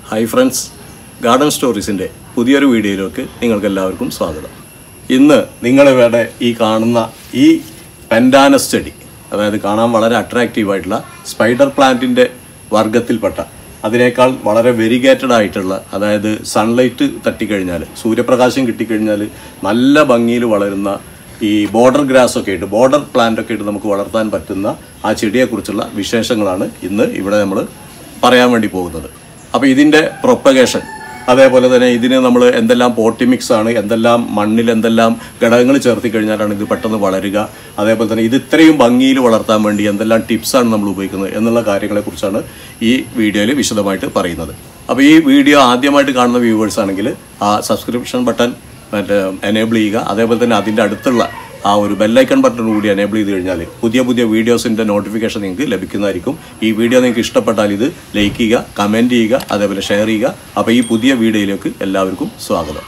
hi friends garden സ്റ്റോറീസിൻ്റെ പുതിയൊരു വീഡിയോയിലേക്ക് നിങ്ങൾക്ക് എല്ലാവർക്കും സ്വാഗതം ഇന്ന് നിങ്ങളിവിടെ ഈ കാണുന്ന ഈ പെൻഡാനസ് ചെടി അതായത് കാണാൻ വളരെ അട്രാക്റ്റീവ് ആയിട്ടുള്ള സ്പൈഡർ പ്ലാന്റിൻ്റെ വർഗത്തിൽപ്പെട്ട അതിനേക്കാൾ വളരെ വെരിഗേറ്റഡ് ആയിട്ടുള്ള അതായത് സൺലൈറ്റ് തട്ടിക്കഴിഞ്ഞാൽ സൂര്യപ്രകാശം കിട്ടിക്കഴിഞ്ഞാൽ നല്ല ഭംഗിയിൽ വളരുന്ന ഈ ബോർഡർ ഗ്രാസ് ഒക്കെ ആയിട്ട് ബോർഡർ പ്ലാന്റ് ഒക്കെ ആയിട്ട് നമുക്ക് വളർത്താൻ പറ്റുന്ന ആ ചെടിയെക്കുറിച്ചുള്ള വിശേഷങ്ങളാണ് ഇന്ന് ഇവിടെ നമ്മൾ പറയാൻ വേണ്ടി പോകുന്നത് അപ്പോൾ ഇതിൻ്റെ പ്രൊപ്പഗേഷൻ അതേപോലെ തന്നെ ഇതിന് നമ്മൾ എന്തെല്ലാം പോട്ടി മിക്സ് ആണ് എന്തെല്ലാം മണ്ണിൽ എന്തെല്ലാം ഘടകങ്ങൾ ചേർത്തി കഴിഞ്ഞാലാണ് ഇത് പെട്ടെന്ന് വളരുക അതേപോലെ തന്നെ ഇത് ഇത്രയും ഭംഗിയിൽ വളർത്താൻ വേണ്ടി എന്തെല്ലാം ടിപ്സാണ് നമ്മൾ ഉപയോഗിക്കുന്നത് എന്നുള്ള കാര്യങ്ങളെക്കുറിച്ചാണ് ഈ വീഡിയോയിൽ വിശദമായിട്ട് പറയുന്നത് അപ്പോൾ ഈ വീഡിയോ ആദ്യമായിട്ട് കാണുന്ന വ്യൂവേഴ്സ് ആണെങ്കിൽ ആ സബ്സ്ക്രിപ്ഷൻ ബട്ടൺ മറ്റേ എനേബിൾ ചെയ്യുക അതേപോലെ തന്നെ അതിൻ്റെ അടുത്തുള്ള ആ ഒരു ബെല്ലൈക്കൺ ബട്ടൺ കൂടി എനേബിൾ ചെയ്ത് കഴിഞ്ഞാൽ പുതിയ പുതിയ വീഡിയോസിൻ്റെ നോട്ടിഫിക്കേഷൻ നിങ്ങൾക്ക് ലഭിക്കുന്നതായിരിക്കും ഈ വീഡിയോ നിങ്ങൾക്ക് ഇഷ്ടപ്പെട്ടാൽ ഇത് ലൈക്ക് ചെയ്യുക കമൻറ്റ് ചെയ്യുക അതേപോലെ ഷെയർ ചെയ്യുക അപ്പോൾ ഈ പുതിയ വീഡിയോയിലേക്ക് എല്ലാവർക്കും സ്വാഗതം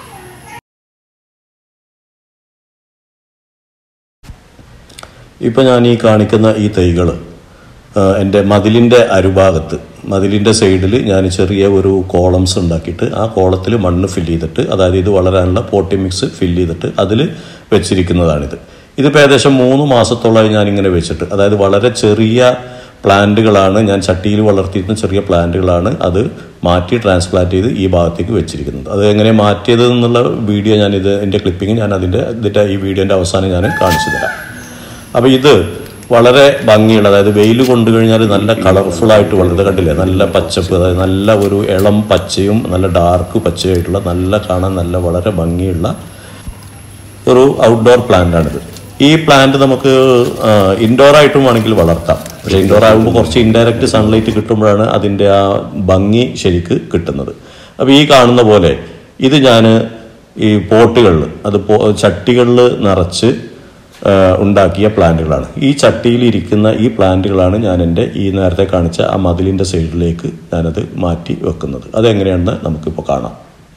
ഇപ്പോൾ ഞാൻ ഈ കാണിക്കുന്ന ഈ തൈകൾ എൻ്റെ മതിലിൻ്റെ അരുഭാഗത്ത് മതിലിൻ്റെ സൈഡിൽ ഞാൻ ചെറിയ ഒരു കോളംസ് ഉണ്ടാക്കിയിട്ട് ആ കോളത്തിൽ മണ്ണ് ഫില്ല് ചെയ്തിട്ട് അതായത് ഇത് വളരാനുള്ള പോട്ടി മിക്സ് ഫില്ല് ചെയ്തിട്ട് അതിൽ വെച്ചിരിക്കുന്നതാണിത് ഇതിപ്പോൾ ഏകദേശം മൂന്ന് മാസത്തോളമായി ഞാനിങ്ങനെ വെച്ചിട്ട് അതായത് വളരെ ചെറിയ പ്ലാന്റുകളാണ് ഞാൻ ചട്ടിയിൽ വളർത്തിയിരുന്ന ചെറിയ പ്ലാന്റുകളാണ് അത് മാറ്റി ട്രാൻസ്പ്ലാന്റ് ചെയ്ത് ഈ ഭാഗത്തേക്ക് വെച്ചിരിക്കുന്നത് അത് എങ്ങനെ മാറ്റിയത് എന്നുള്ള വീഡിയോ ഞാനിത് എൻ്റെ ക്ലിപ്പിംഗ് ഞാൻ അതിൻ്റെ ഇതിൻ്റെ ഈ വീഡിയോൻ്റെ അവസാനം ഞാൻ കാണിച്ചു തരാം അപ്പോൾ ഇത് വളരെ ഭംഗിയുള്ള അതായത് വെയിൽ കൊണ്ടു കഴിഞ്ഞാൽ നല്ല കളർഫുൾ ആയിട്ട് വളരുന്നത് കണ്ടില്ലേ നല്ല പച്ചപ്പ് അതായത് നല്ല ഒരു ഇളം പച്ചയും നല്ല ഡാർക്ക് പച്ചയായിട്ടുള്ള നല്ല കാണാൻ നല്ല വളരെ ഭംഗിയുള്ള ഒരു ഔട്ട്ഡോർ പ്ലാന്റ് ആണിത് ഈ പ്ലാന്റ് നമുക്ക് ഇൻഡോർ ആയിട്ടും വേണമെങ്കിൽ വളർത്താം പക്ഷേ ഇൻഡോർ ആകുമ്പോൾ കുറച്ച് ഇൻഡയറക്റ്റ് സൺലൈറ്റ് കിട്ടുമ്പോഴാണ് അതിൻ്റെ ആ ഭംഗി ശരിക്ക് കിട്ടുന്നത് അപ്പോൾ ഈ കാണുന്ന പോലെ ഇത് ഞാൻ ഈ പോട്ടുകളിൽ അത് ചട്ടികളിൽ നിറച്ച് ആ, ഉണ്ടാക്കിയ പ്ലാന്റുകളാണ് ഈ ചട്ടിയിൽ ഇരിക്കുന്ന ഈ പ്ലാന്റുകളാണ് ഞാൻ എൻ്റെ ഈ നേരത്തെ കാണിച്ച ആ മതിലിൻ്റെ സൈഡിലേക്ക് ഞാനത് മാറ്റി വെക്കുന്നത് അതെങ്ങനെയാണെന്ന് നമുക്കിപ്പോൾ കാണാം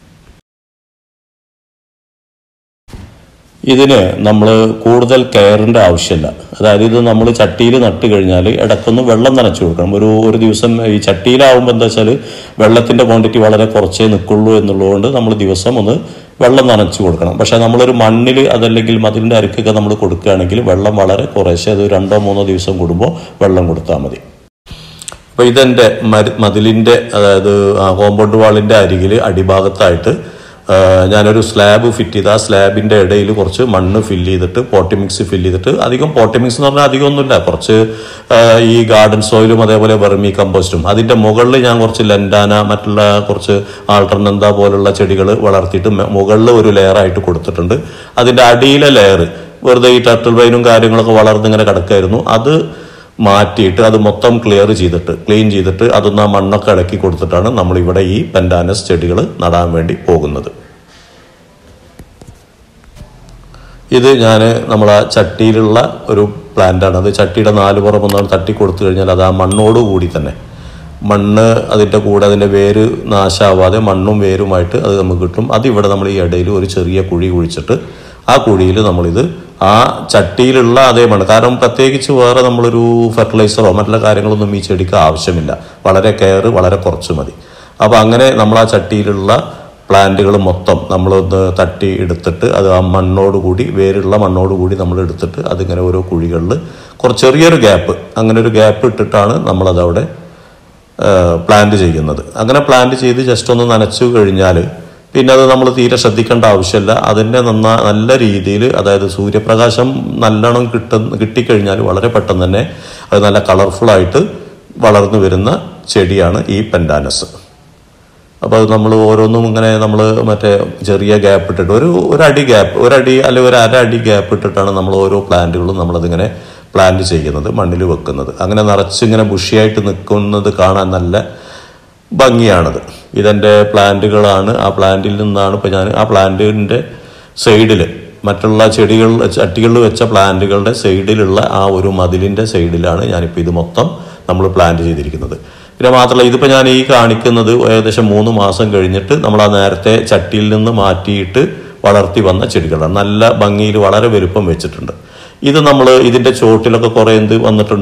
ഇതിന് നമ്മൾ കൂടുതൽ കെയറിൻ്റെ ആവശ്യമില്ല അതായത് ഇത് നമ്മൾ ചട്ടിയിൽ നട്ട് കഴിഞ്ഞാൽ ഇടയ്ക്കൊന്ന് വെള്ളം നനച്ചു കൊടുക്കണം ഒരു ഒരു ദിവസം ഈ ചട്ടിയിലാവുമ്പോൾ എന്താ വെച്ചാൽ വെള്ളത്തിൻ്റെ ക്വാണ്ടിറ്റി വളരെ കുറച്ചേ നിൽക്കുള്ളൂ എന്നുള്ളതുകൊണ്ട് നമ്മൾ ദിവസം ഒന്ന് വെള്ളം നനച്ചു കൊടുക്കണം പക്ഷേ നമ്മളൊരു മണ്ണിൽ അതല്ലെങ്കിൽ മതിലിൻ്റെ അരുക്കൊക്കെ നമ്മൾ കൊടുക്കുകയാണെങ്കിൽ വെള്ളം വളരെ കുറേശ്ശെ അത് രണ്ടോ മൂന്നോ ദിവസം കൂടുമ്പോൾ വെള്ളം കൊടുത്താൽ മതി അപ്പോൾ ഇതെൻ്റെ മരു മതിലിൻ്റെ അതായത് കോമ്പൗണ്ട് വാളിൻ്റെ അരികിൽ അടിഭാഗത്തായിട്ട് ആ, ഞാനൊരു സ്ലാബ് ഫിറ്റ് ചെയ്ത് ആ സ്ലാബിൻ്റെ ഇടയിൽ കുറച്ച് മണ്ണ് ഫില്ല് ചെയ്തിട്ട് പോട്ടി മിക്സ് ഫില്ല് ചെയ്തിട്ട് അധികം പോട്ടി മിക്സ് എന്ന് പറഞ്ഞാൽ അധികമൊന്നുമില്ല കുറച്ച് ആ, ഈ ഗാർഡൻ സോയിലും അതേപോലെ വെർമി കമ്പോസ്റ്റും അതിൻ്റെ മുകളിൽ ഞാൻ കുറച്ച് ലെൻഡാന മറ്റുള്ള കുറച്ച് ആൾട്ടർനന്ത പോലുള്ള ചെടികൾ വളർത്തിയിട്ട് മെ- മുകളിൽ ഒരു ലെയറായിട്ട് കൊടുത്തിട്ടുണ്ട് അതിൻ്റെ അടിയിലെ ലെയർ വെറുതെ ഈ ടർട്ടിൽ വൈനും കാര്യങ്ങളൊക്കെ വളർന്നിങ്ങനെ കിടക്കായിരുന്നു അത് മാറ്റിയിട്ട് അത് മൊത്തം ക്ലിയർ ചെയ്തിട്ട് ക്ലീൻ ചെയ്തിട്ട് അതൊന്ന് ആ മണ്ണൊക്കെ ഇളക്കി കൊടുത്തിട്ടാണ് നമ്മൾ ഇവിടെ ഈ പെൻഡാനസ് ചെടികൾ നടാൻ വേണ്ടി പോകുന്നത് ഇത് ഞാൻ നമ്മളെ ചട്ടിയിലുള്ള ഒരു പ്ലാന്റാണ് അത് ചട്ടിയുടെ നാല് പുറം ഒന്നാണ് തട്ടി കൊടുത്തു കഴിഞ്ഞാൽ അത് ആ മണ്ണോട് കൂടി തന്നെ മണ്ണ് അതിൻ്റെ കൂടെ അതിൻ്റെ വേര് നാശാവാതെ മണ്ണും വേരുമായിട്ട് അത് നമുക്ക് കിട്ടും അതിവിടെ നമ്മൾ ഈ ഇടയിൽ ഒരു ചെറിയ കുഴി കുഴിച്ചിട്ട് ആ കുഴിയിൽ നമ്മളിത് ആ ചട്ടിയിലുള്ള അതേ മണ്ണ് കാരണം പ്രത്യേകിച്ച് വേറെ നമ്മളൊരു ഫെർട്ടിലൈസറോ മറ്റുള്ള കാര്യങ്ങളൊന്നും ഈ ചെടിക്ക് ആവശ്യമില്ല വളരെ കെയർ വളരെ കുറച്ച് മതി അപ്പോൾ അങ്ങനെ നമ്മൾ ആ ചട്ടിയിലുള്ള പ്ലാന്റുകൾ മൊത്തം നമ്മളൊന്ന് തട്ടി എടുത്തിട്ട് അത് ആ മണ്ണോട് കൂടി വേരുള്ള മണ്ണോട് കൂടി നമ്മൾ എടുത്തിട്ട് അതിങ്ങനെ ഓരോ കുഴികളിൽ കുറച്ച് ചെറിയൊരു ഗ്യാപ്പ് അങ്ങനെ ഒരു ഗ്യാപ്പ് ഇട്ടിട്ടാണ് നമ്മളതവിടെ പ്ലാന്റ് ചെയ്യുന്നത് അങ്ങനെ പ്ലാന്റ് ചെയ്ത് ജസ്റ്റ് ഒന്ന് നനച്ചു കഴിഞ്ഞാൽ പിന്നെ അത് നമ്മൾ തീരെ ശ്രദ്ധിക്കേണ്ട ആവശ്യമില്ല അതിൻ്റെ നന്നാ നല്ല രീതിയിൽ അതായത് സൂര്യപ്രകാശം നല്ലോണം കിട്ടുന്ന കിട്ടിക്കഴിഞ്ഞാൽ വളരെ പെട്ടെന്ന് തന്നെ അത് നല്ല കളർഫുള്ളായിട്ട് വളർന്നു വരുന്ന ചെടിയാണ് ഈ പെൻഡാനസ് അപ്പോൾ അത് നമ്മൾ ഓരോന്നും ഇങ്ങനെ നമ്മൾ മറ്റേ ചെറിയ ഗ്യാപ്പ് ഇട്ടിട്ട് ഒരു ഒരടി ഗ്യാപ്പ് ഒരടി അല്ലെങ്കിൽ ഒരു അര അടി ഗ്യാപ്പ് ഇട്ടിട്ടാണ് നമ്മൾ ഓരോ പ്ലാന്റുകളും നമ്മളതിങ്ങനെ പ്ലാന്റ് ചെയ്യുന്നത് മണ്ണിൽ വെക്കുന്നത് അങ്ങനെ നിറച്ചിങ്ങനെ ബുഷിയായിട്ട് നിൽക്കുന്നത് കാണാൻ നല്ല ഭംഗിയാണത് ഇതെൻ്റെ പ്ലാന്റുകളാണ് ആ പ്ലാന്റിൽ നിന്നാണ് ഇപ്പോൾ ഞാൻ ആ പ്ലാന്റിൻ്റെ സൈഡിൽ മറ്റുള്ള ചെടികൾ ചട്ടികളിൽ വെച്ച പ്ലാന്റുകളുടെ സൈഡിലുള്ള ആ ഒരു മതിലിൻ്റെ സൈഡിലാണ് ഞാനിപ്പോൾ ഇത് മൊത്തം നമ്മൾ പ്ലാന്റ് ചെയ്തിരിക്കുന്നത് പിന്നെ മാത്രമല്ല ഇതിപ്പോൾ ഞാൻ ഈ കാണിക്കുന്നത് ഏകദേശം മൂന്ന് മാസം കഴിഞ്ഞിട്ട് നമ്മൾ ആ നേരത്തെ ചട്ടിയിൽ നിന്ന് മാറ്റിയിട്ട് വളർത്തി വന്ന ചെടികളാണ് നല്ല ഭംഗിയിൽ വളരെ വലുപ്പം വെച്ചിട്ടുണ്ട് ഇത് നമ്മൾ ഇതിൻ്റെ ചോട്ടിലൊക്കെ കുറേ എന്ത് വന്നിട്ടുണ്ട്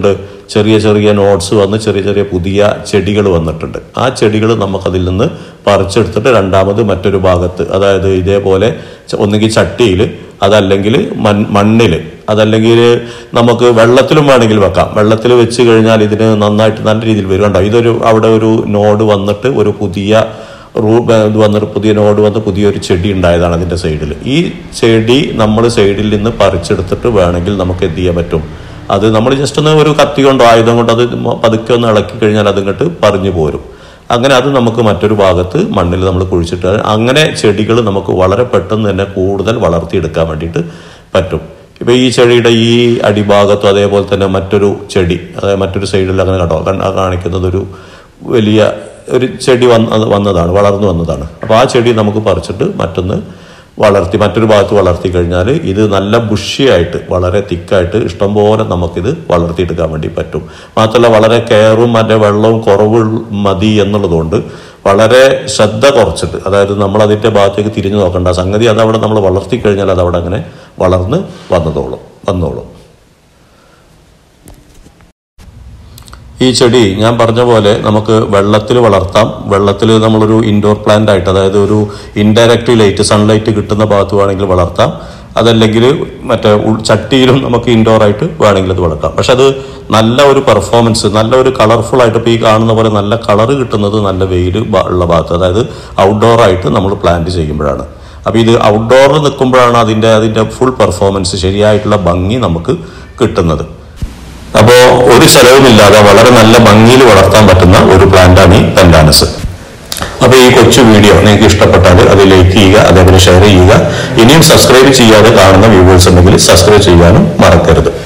ചെറിയ ചെറിയ നോട്ട്സ് വന്ന് ചെറിയ ചെറിയ പുതിയ ചെടികൾ വന്നിട്ടുണ്ട് ആ ചെടികൾ നമുക്കതിൽ നിന്ന് പറിച്ചെടുത്തിട്ട് രണ്ടാമത് മറ്റൊരു ഭാഗത്ത് അതായത് ഇതേപോലെ ച- ഒന്നുകിൽ ചട്ടിയിൽ അതല്ലെങ്കിൽ മൺ മണ്ണിൽ അതല്ലെങ്കിൽ നമുക്ക് വെള്ളത്തിലും വേണമെങ്കിൽ വെക്കാം വെള്ളത്തിൽ വെച്ച് കഴിഞ്ഞാൽ ഇതിന് നന്നായിട്ട് നല്ല രീതിയിൽ വരും കണ്ടോ ഇതൊരു അവിടെ ഒരു നോഡ് വന്നിട്ട് ഒരു പുതിയ റൂ ഇത് വന്നിട്ട് പുതിയ നോഡ് വന്ന് പുതിയൊരു ചെടി ഉണ്ടായതാണ് അതിൻ്റെ സൈഡിൽ ഈ ചെടി നമ്മൾ സൈഡിൽ നിന്ന് പറിച്ചെടുത്തിട്ട് വേണമെങ്കിൽ നമുക്ക് എന്ത് ചെയ്യാൻ പറ്റും അത് നമ്മൾ ജസ്റ്റ് ഒന്ന് ഒരു കത്തി കൊണ്ടോ ആയുധം കൊണ്ടോ അത് മ- പതുക്കെ ഒന്ന് ഇളക്കി കഴിഞ്ഞാൽ അതിങ്ങോട്ട് പറഞ്ഞു പോരും അങ്ങനെ അത് നമുക്ക് മറ്റൊരു ഭാഗത്ത് മണ്ണിൽ നമ്മൾ കുഴിച്ചിട്ട് അങ്ങനെ ചെടികൾ നമുക്ക് വളരെ പെട്ടെന്ന് തന്നെ കൂടുതൽ വളർത്തിയെടുക്കാൻ വേണ്ടിയിട്ട് പറ്റും ഇപ്പൊ ഈ ചെടിയുടെ ഈ അടിഭാഗത്തും അതേപോലെ തന്നെ മറ്റൊരു ചെടി അതായത് മറ്റൊരു സൈഡിൽ അങ്ങനെ കണ്ടോ കണ്ട- കാണിക്കുന്നത് ഒരു വലിയ ഒരു ചെടി വന്ന വന്നതാണ് വളർന്നു വന്നതാണ് അപ്പോൾ ആ ചെടി നമുക്ക് പറിച്ചിട്ട് മറ്റൊന്ന് വളർത്തി മറ്റൊരു ഭാഗത്ത് വളർത്തി കഴിഞ്ഞാൽ ഇത് നല്ല ബുഷിയായിട്ട് വളരെ തിക്കായിട്ട് ഇഷ്ടംപോലെ നമുക്കിത് വളർത്തിയെടുക്കാൻ വേണ്ടി പറ്റും മാത്രമല്ല വളരെ കെയറും മറ്റേ വെള്ളവും കുറവ് മതി എന്നുള്ളതുകൊണ്ട് വളരെ ശ്രദ്ധ കുറച്ചിട്ട് അതായത് നമ്മൾ അതിൻ്റെ ഭാഗത്തേക്ക് തിരിഞ്ഞു നോക്കേണ്ട സംഗതി അത് അവിടെ നമ്മൾ വളർത്തി കഴിഞ്ഞാൽ അത് അവിടെ അങ്ങനെ വളർന്ന് വന്നതോളും വന്നോളും ഈ ചെടി ഞാൻ പറഞ്ഞ പോലെ നമുക്ക് വെള്ളത്തിൽ വളർത്താം വെള്ളത്തിൽ നമ്മളൊരു ഇൻഡോർ പ്ലാന്റ് ആയിട്ട് അതായത് ഒരു ഇൻഡയറക്റ്റ് ലൈറ്റ് സൺലൈറ്റ് കിട്ടുന്ന ഭാഗത്ത് വേണമെങ്കിൽ വളർത്താം അതല്ലെങ്കിൽ മറ്റേ ഉൾ- ചട്ടിയിലും നമുക്ക് ഇൻഡോർ ആയിട്ട് വേണമെങ്കിൽ അത് വളർത്താം പക്ഷെ അത് നല്ല ഒരു പെർഫോമൻസ് നല്ല ഒരു കളർഫുൾ ആയിട്ട് ഇപ്പോൾ ഈ കാണുന്ന പോലെ നല്ല കളർ കിട്ടുന്നത് നല്ല വെയിൽ ഉള്ള ഭാഗത്ത് അതായത് ഔട്ട്ഡോർ ആയിട്ട് നമ്മൾ പ്ലാന്റ് ചെയ്യുമ്പോഴാണ് അപ്പോൾ ഇത് ഔട്ട്ഡോറിൽ നിൽക്കുമ്പോഴാണ് അതിൻ്റെ അതിൻ്റെ ഫുൾ പെർഫോമൻസ് ശരിയായിട്ടുള്ള ഭംഗി നമുക്ക് കിട്ടുന്നത് അപ്പോൾ ഒരു ചെലവുമില്ലാതെ വളരെ നല്ല ഭംഗിയിൽ വളർത്താൻ പറ്റുന്ന ഒരു പ്ലാന്റാണ് ഈ പെൻഡാനസ് അപ്പോൾ ഈ കൊച്ചു വീഡിയോ നിങ്ങൾക്ക് ഇഷ്ടപ്പെട്ടാൽ അത് ലൈക്ക് ചെയ്യുക അതേപോലെ ഷെയർ ചെയ്യുക ഇനിയും സബ്സ്ക്രൈബ് ചെയ്യാതെ കാണുന്ന വ്യൂവേഴ്സ് ഉണ്ടെങ്കിൽ സബ്സ്ക്രൈബ് ചെയ്യാനും മറക്കരുത്